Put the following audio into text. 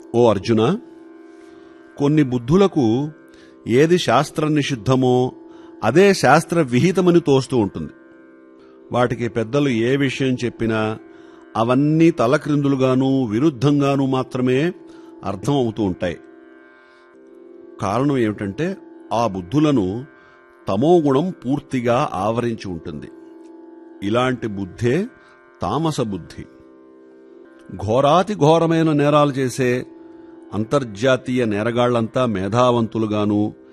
ఓ అర్జున కొన్ని బుద్ధులకు ఏది శాస్త్ర నిషిద్ధమో అదే శాస్త్ర విహితమని తోస్తూ ఉంటుంది వాటికి పెద్దలు ఏ విషయం చెప్పినా అవన్నీ తలక్రిందులుగాను విరుద్ధంగాను మాత్రమే అర్థం అవుతూ ఉంటాయి కారణం ఏమిటంటే ఆ బుద్ధులను తమోగుణం పూర్తిగా ఆవరించి ఉంటుంది ఇలాంటి బుద్ధే తామస బుద్ధి ఘోరాతి ఘోరమైన నేరాలు చేసే అంతర్జాతీయ నేరగాళ్లంతా మేధావంతులుగాను